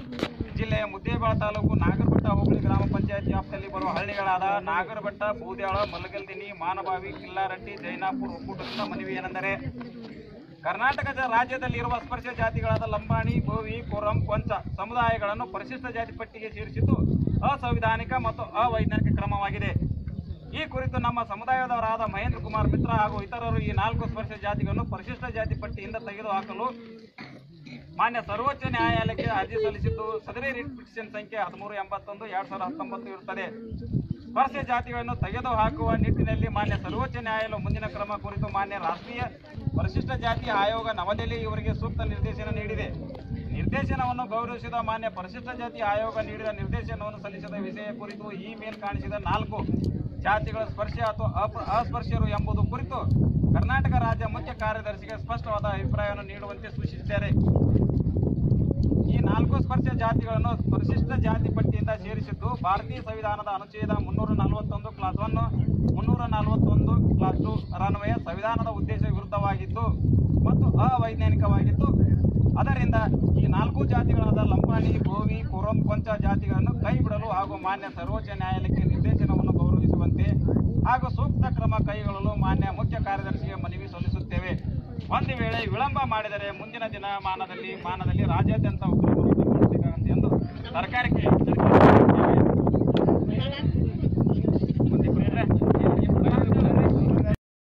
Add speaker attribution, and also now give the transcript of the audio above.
Speaker 1: ಜಿಲ್ಲೆಯ ಮುದ್ದೇಬೇಳ ತಾಲೂಕು ನಾಗರಬೆಟ್ಟ ಹೋಬಳಿ ಗ್ರಾಮ ಪಂಚಾಯತ್ ವ್ಯಾಪ್ತಿಯಲ್ಲಿ ಬರುವ ಹಳ್ಳಿಗಳಾದ ನಾಗರಬೆಟ್ಟ ಬೂದ್ಯಾಳ ಮಲಗಲ್ದಿನಿ ಮಾನಬಾವಿ ಕಿಲ್ಲಾರಟ್ಟಿ ಜೈನಾಪುರ ಒಕ್ಕೂಟದಿಂದ ಮನವಿ ಏನೆಂದರೆ ಕರ್ನಾಟಕ ರಾಜ್ಯದಲ್ಲಿರುವ ಸ್ಪರ್ಶ ಜಾತಿಗಳಾದ ಲಂಬಾಣಿ ಬೋವಿ ಕೊರಂ ಕೊಂಚ ಸಮುದಾಯಗಳನ್ನು ಪರಿಶಿಷ್ಟ ಜಾತಿ ಪಟ್ಟಿಗೆ ಸೇರಿಸಿದ್ದು ಅಸಂವಿಧಾನಿಕ ಮತ್ತು ಅವೈಜ್ಞಾನಿಕ ಕ್ರಮವಾಗಿದೆ ಈ ಕುರಿತು ನಮ್ಮ ಸಮುದಾಯದವರಾದ ಮಹೇಂದ್ರ ಕುಮಾರ್ ಮಿತ್ರ ಹಾಗೂ ಇತರರು ಈ ನಾಲ್ಕು ಸ್ಪರ್ಶ ಜಾತಿಗಳನ್ನು ಪರಿಶಿಷ್ಟ ಜಾತಿ ಪಟ್ಟಿಯಿಂದ ತೆಗೆದುಹಾಕಲು ಮಾನ್ಯ ಸರ್ವೋಚ್ಚ ನ್ಯಾಯಾಲಯಕ್ಕೆ ಅರ್ಜಿ ಸಲ್ಲಿಸಿದ್ದು ಸದರಿ ರಿಟ್ ಪಿಟಿಷನ್ ಸಂಖ್ಯೆ ಹದಿಮೂರು ಎಂಬತ್ತೊಂದು ಎರಡ್ ಸಾವಿರದ ಹತ್ತೊಂಬತ್ತು ಇರುತ್ತದೆ ಸ್ಪರ್ಶ ಜಾತಿಗಳನ್ನು ತೆಗೆದುಹಾಕುವ ನಿಟ್ಟಿನಲ್ಲಿ ಮಾನ್ಯ ಸರ್ವೋಚ್ಚ ನ್ಯಾಯಾಲಯ ಮುಂದಿನ ಕ್ರಮ ಕುರಿತು ಮಾನ್ಯ ರಾಷ್ಟ್ರೀಯ ಪರಿಶಿಷ್ಟ ಜಾತಿ ಆಯೋಗ ನವದೆಹಲಿ ಇವರಿಗೆ ಸೂಕ್ತ ನಿರ್ದೇಶನ ನೀಡಿದೆ ನಿರ್ದೇಶನವನ್ನು ಗೌರವಿಸಿದ ಮಾನ್ಯ ಪರಿಶಿಷ್ಟ ಜಾತಿ ಆಯೋಗ ನೀಡಿದ ನಿರ್ದೇಶನವನ್ನು ಸಲ್ಲಿಸಿದ ವಿಷಯ ಕುರಿತು ಈ ಮೇಲ್ ಕಾಣಿಸಿದ ನಾಲ್ಕು ಜಾತಿಗಳ ಸ್ಪರ್ಶ ಅಥವಾ ಅಪ- ಅಸ್ಪರ್ಶ್ಯರು ಎಂಬುದು ಕುರಿತು ಕರ್ನಾಟಕ ರಾಜ್ಯ ಮುಖ್ಯ ಕಾರ್ಯದರ್ಶಿಗೆ ಸ್ಪಷ್ಟವಾದ ಅಭಿಪ್ರಾಯವನ್ನು ನೀಡುವಂತೆ ಸೂಚಿಸಿದ್ದಾರೆ ಈ ನಾಲ್ಕು ಸ್ಪರ್ಶ ಜಾತಿಗಳನ್ನು ಪರಿಶಿಷ್ಟ ಜಾತಿ ಪಟ್ಟಿಯಿಂದ ಸೇರಿಸಿದ್ದು ಭಾರತೀಯ ಸಂವಿಧಾನದ ಅನುಚ್ಛೇದ ಮುನ್ನೂರ ನಲವತ್ತೊಂದು ಕ್ಲಾಸ್ ಒನ್ ಮುನ್ನೂರ ನಲವತ್ತೊಂದು ಕ್ಲಾಸ್ ಟು ರನ್ವಯ ಸಂವಿಧಾನದ ಉದ್ದೇಶ ವಿರುದ್ಧವಾಗಿದ್ದು ಮತ್ತು ಅವೈಜ್ಞಾನಿಕವಾಗಿದ್ದು ಅದರಿಂದ ಈ ನಾಲ್ಕು ಜಾತಿಗಳಾದ ಲಂಬಾಣಿ ಗೋವಿ ಕೊರಂ ಕೊಂಚ ಜಾತಿಗಳನ್ನು ಕೈ ಬಿಡಲು ಹಾಗೂ ಮಾನ್ಯ ಸರ್ವೋಚ್ಚ ನ್ಯಾಯಾಲಯಕ್ಕೆ ನಿರ್ದೇಶನವನ್ನು ಗೌರವಿಸುವಂತೆ ಹಾಗೂ ಸೂಕ್ತ ಕ್ರಮ ಕೈಗೊಳ್ಳಲು ಮಾನ್ಯ ಮುಖ್ಯ ಕಾರ್ಯದರ್ಶಿಗೆ ಮನವಿ ಸಲ್ಲಿಸುತ್ತೇವೆ ಒಂದು ವೇಳೆ ವಿಳಂಬ ಮಾಡಿದರೆ ಮುಂದಿನ ದಿನಮಾನದಲ್ಲಿ ಮಾನದಲ್ಲಿ ರಾಜ್ಯಾದ್ಯಂತ ಉಗ್ರ ಹೋರಾಟ ಮಾಡಬೇಕಾಗುತ್ತೆ ಎಂದು ಸರ್ಕಾರಕ್ಕೆ ಎಚ್ಚರಿಕೆ